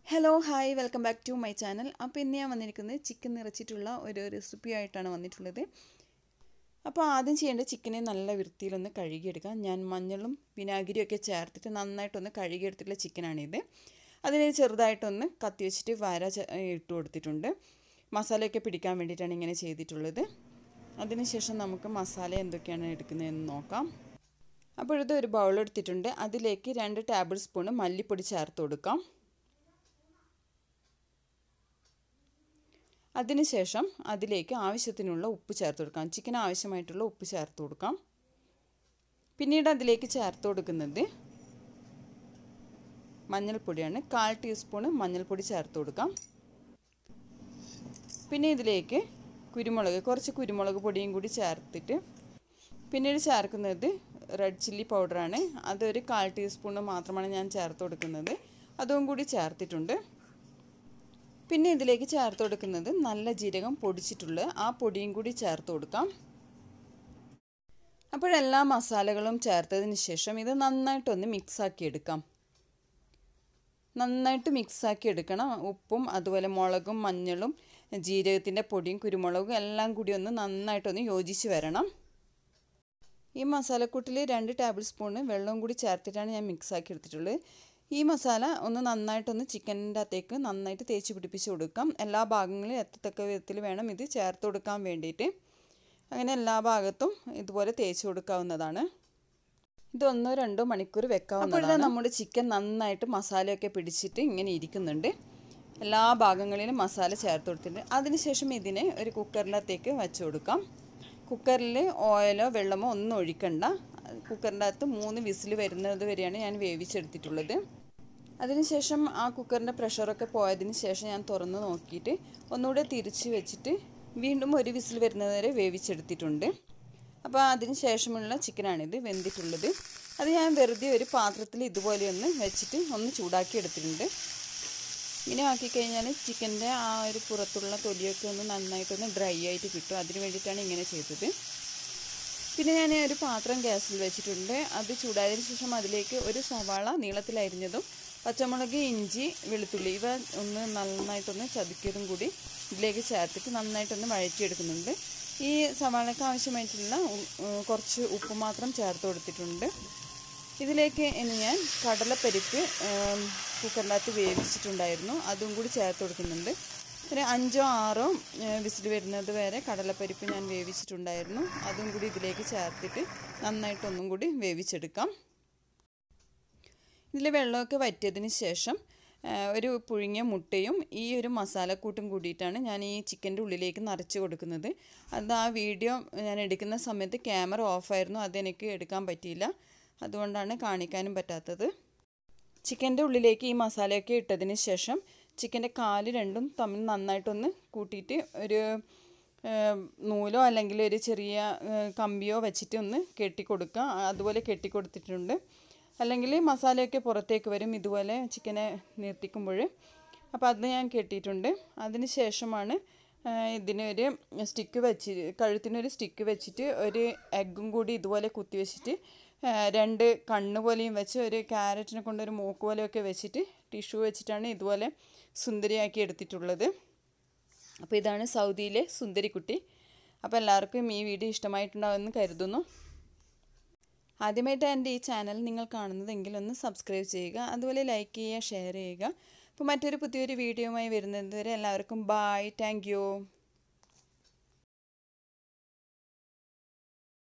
hello hi welcome back to my channel അപ്പോൾ ഇന്ന് ഞാൻ വന്നിരിക്കുന്നത് ചിക്കൻ നിറച്ചിട്ടുള്ള ഒരു റെസിപ്പി ആയിട്ടാണ് വന്നിട്ടുള്ളത് അപ്പോൾ ആദ്യം ചെയ്യേണ്ടത് ചിക്കനെ നല്ല വൃത്തിയിലൊന്ന് കഴുകിയെടുക്കാം ഞാൻ മഞ്ഞളും വിനാഗിരിയും ഒക്കെ ചേർത്തിട്ട് നന്നായിട്ടൊന്ന് കഴുകിയെടുത്തിട്ടുള്ള ചിക്കനാണിത് അതിനെ ചെറുതായിട്ടൊന്ന് കത്തി വെച്ചിട്ട് വര ഇട്ട് കൊടുത്തിട്ടുണ്ട് മസാലയൊക്കെ പിടിക്കാൻ വേണ്ടിയിട്ടാണ് ഇങ്ങനെ ചെയ്തിട്ടുള്ളത് അതിനുശേഷം നമുക്ക് മസാല എന്തൊക്കെയാണ് എടുക്കുന്നതെന്ന് നോക്കാം അപ്പോൾ ഇത് ഒരു ബൗൾ എടുത്തിട്ടുണ്ട് അതിലേക്ക് രണ്ട് ടേബിൾ സ്പൂണ് മല്ലിപ്പൊടി ചേർത്ത് കൊടുക്കാം അതിനുശേഷം അതിലേക്ക് ആവശ്യത്തിനുള്ള ഉപ്പ് ചേർത്ത് കൊടുക്കാം ചിക്കൻ ആവശ്യമായിട്ടുള്ള ഉപ്പ് ചേർത്ത് കൊടുക്കാം പിന്നീട് അതിലേക്ക് ചേർത്ത് കൊടുക്കുന്നത് മഞ്ഞൾപ്പൊടിയാണ് കാൽ ടീസ്പൂണ് മഞ്ഞൾപ്പൊടി ചേർത്ത് കൊടുക്കാം പിന്നെ ഇതിലേക്ക് കുരുമുളക് കുറച്ച് കുരുമുളക് പൊടിയും കൂടി ചേർത്തിട്ട് പിന്നീട് ചേർക്കുന്നത് റെഡ് ചില്ലി പൗഡറാണ് അതൊരു കാൽ ടീസ്പൂണ് മാത്രമാണ് ഞാൻ ചേർത്ത് കൊടുക്കുന്നത് അതും കൂടി ചേർത്തിട്ടുണ്ട് പിന്നെ ഇതിലേക്ക് ചേർത്ത് കൊടുക്കുന്നത് നല്ല ജീരകം പൊടിച്ചിട്ടുള്ള ആ പൊടിയും കൂടി ചേർത്ത് കൊടുക്കാം അപ്പോഴെല്ലാ മസാലകളും ചേർത്തതിന് ശേഷം ഇത് നന്നായിട്ടൊന്ന് മിക്സാക്കി എടുക്കാം നന്നായിട്ട് മിക്സാക്കി എടുക്കണം ഉപ്പും അതുപോലെ മുളകും മഞ്ഞളും ജീരകത്തിൻ്റെ പൊടിയും കുരുമുളകും എല്ലാം കൂടി ഒന്ന് നന്നായിട്ടൊന്ന് യോജിച്ച് വരണം ഈ മസാലക്കൂട്ടിൽ രണ്ട് ടേബിൾ സ്പൂണ് വെള്ളവും കൂടി ചേർത്തിട്ടാണ് ഞാൻ മിക്സാക്കി എടുത്തിട്ടുള്ളത് ഈ മസാല ഒന്ന് നന്നായിട്ടൊന്ന് ചിക്കൻ്റെ അകത്തേക്ക് നന്നായിട്ട് തേച്ച് പിടിപ്പിച്ച് കൊടുക്കാം എല്ലാ ഭാഗങ്ങളിലും എത്തത്തക്ക വിധത്തിൽ വേണം ഇത് ചേർത്ത് കൊടുക്കാൻ വേണ്ടിയിട്ട് അങ്ങനെ എല്ലാ ഭാഗത്തും ഇതുപോലെ തേച്ച് കൊടുക്കാവുന്നതാണ് ഇത് ഒന്നോ രണ്ടോ മണിക്കൂർ വെക്കാവുന്നതാണ് നമ്മുടെ ചിക്കൻ നന്നായിട്ട് മസാലയൊക്കെ പിടിച്ചിട്ട് ഇങ്ങനെ ഇരിക്കുന്നുണ്ട് എല്ലാ ഭാഗങ്ങളിലും മസാല ചേർത്ത് കൊടുത്തിട്ടുണ്ട് അതിനുശേഷം ഇതിനെ ഒരു കുക്കറിനകത്തേക്ക് വെച്ച് കൊടുക്കാം കുക്കറിൽ ഓയിലോ വെള്ളമോ ഒന്നും ഒഴിക്കണ്ട കുക്കറിൻ്റെ അകത്ത് മൂന്ന് വിസിൽ വരുന്നത് വരെയാണ് ഞാൻ വേവിച്ചെടുത്തിട്ടുള്ളത് അതിനുശേഷം ആ കുക്കറിൻ്റെ പ്രഷറൊക്കെ പോയതിന് ശേഷം ഞാൻ തുറന്ന് നോക്കിയിട്ട് ഒന്നുകൂടെ തിരിച്ച് വെച്ചിട്ട് വീണ്ടും ഒരു വിസിൽ വരുന്നത് വരെ വേവിച്ചെടുത്തിട്ടുണ്ട് അപ്പോൾ അതിന് ശേഷമുള്ള ചിക്കനാണിത് വെന്തിട്ടുള്ളത് അത് ഞാൻ വെറുതെ ഒരു പാത്രത്തിൽ ഇതുപോലെ ഒന്ന് വെച്ചിട്ട് ഒന്ന് ചൂടാക്കി എടുത്തിട്ടുണ്ട് ഇങ്ങനെ ആക്കി കഴിഞ്ഞാൽ ചിക്കൻ്റെ ആ ഒരു പുറത്തുള്ള തൊലിയൊക്കെ ഒന്ന് നന്നായിട്ടൊന്ന് ഡ്രൈ ആയിട്ട് കിട്ടും അതിന് വേണ്ടിയിട്ടാണ് ഇങ്ങനെ ചെയ്തത് പിന്നെ ഞാൻ ഒരു പാത്രം ഗ്യാസിൽ വെച്ചിട്ടുണ്ട് അത് ചൂടായതിനു ശേഷം അതിലേക്ക് ഒരു സവാള നീളത്തിലരിഞ്ഞതും പച്ചമുളക് ഇഞ്ചി വെളുത്തുള്ളി ഇവ ഒന്ന് നന്നായിട്ടൊന്ന് ചതുക്കിയതും കൂടി ഇതിലേക്ക് ചേർത്തിട്ട് നന്നായിട്ടൊന്ന് വഴറ്റിയെടുക്കുന്നുണ്ട് ഈ സവാളയ്ക്ക് ആവശ്യമായിട്ടുള്ള കുറച്ച് ഉപ്പ് മാത്രം ചേർത്ത് കൊടുത്തിട്ടുണ്ട് ഇതിലേക്ക് ഇനി ഞാൻ കടലപ്പരിപ്പ് കുക്കറിനകത്ത് വേവിച്ചിട്ടുണ്ടായിരുന്നു അതും കൂടി ചേർത്ത് കൊടുക്കുന്നുണ്ട് ഒരു അഞ്ചോ ആറോ വിസിൽ വരുന്നത് വരെ കടലപ്പരിപ്പ് ഞാൻ വേവിച്ചിട്ടുണ്ടായിരുന്നു അതും കൂടി ഇതിലേക്ക് ചേർത്തിട്ട് നന്നായിട്ടൊന്നും കൂടി വേവിച്ചെടുക്കാം ഇതിൽ വെള്ളമൊക്കെ വറ്റിയതിന് ശേഷം ഒരു പുഴുങ്ങിയ മുട്ടയും ഈ ഒരു മസാലക്കൂട്ടും കൂടിയിട്ടാണ് ഞാൻ ഈ ചിക്കൻ്റെ ഉള്ളിലേക്ക് നിറച്ച് കൊടുക്കുന്നത് അത് ആ വീഡിയോ ഞാൻ എടുക്കുന്ന സമയത്ത് ക്യാമറ ഓഫായിരുന്നു അതെനിക്ക് എടുക്കാൻ പറ്റിയില്ല അതുകൊണ്ടാണ് കാണിക്കാനും പറ്റാത്തത് ചിക്കൻ്റെ ഉള്ളിലേക്ക് ഈ മസാലയൊക്കെ ഇട്ടതിന് ശേഷം ചിക്കൻ്റെ കാല് രണ്ടും തമ്മിൽ നന്നായിട്ടൊന്ന് കൂട്ടിയിട്ട് ഒരു നൂലോ അല്ലെങ്കിൽ ഒരു ചെറിയ കമ്പിയോ വെച്ചിട്ട് ഒന്ന് കെട്ടിക്കൊടുക്കുക അതുപോലെ കെട്ടിക്കൊടുത്തിട്ടുണ്ട് അല്ലെങ്കിൽ മസാലയൊക്കെ പുറത്തേക്ക് വരും ഇതുപോലെ ചിക്കനെ നിർത്തിക്കുമ്പോൾ അപ്പോൾ അത് ഞാൻ കെട്ടിയിട്ടുണ്ട് അതിന് ശേഷമാണ് ഇതിനൊരു സ്റ്റിക്ക് വെച്ച് കഴുത്തിനൊരു സ്റ്റിക്ക് വെച്ചിട്ട് ഒരു എഗ്ഗും കൂടി ഇതുപോലെ കുത്തി വെച്ചിട്ട് രണ്ട് കണ്ണ് പോലെയും വെച്ച് ഒരു ക്യാരറ്റിനെ കൊണ്ട് ഒരു മൂക്ക് പോലെയൊക്കെ വെച്ചിട്ട് ടിഷ്യൂ വെച്ചിട്ടാണ് ഇതുപോലെ സുന്ദരിയാക്കി എടുത്തിട്ടുള്ളത് അപ്പോൾ ഇതാണ് സൗദിയിലെ സുന്ദരിക്കുട്ടി അപ്പോൾ എല്ലാവർക്കും ഈ വീഡിയോ ഇഷ്ടമായിട്ടുണ്ടാവുമെന്ന് കരുതുന്നു ആദ്യമായിട്ട് എൻ്റെ ഈ ചാനൽ നിങ്ങൾ കാണുന്നതെങ്കിൽ ഒന്ന് സബ്സ്ക്രൈബ് ചെയ്യുക അതുപോലെ ലൈക്ക് ചെയ്യുക ഷെയർ ചെയ്യുക അപ്പോൾ മറ്റൊരു പുതിയൊരു വീഡിയോയുമായി വരുന്നത് വരെ എല്ലാവർക്കും ബായ് താങ്ക്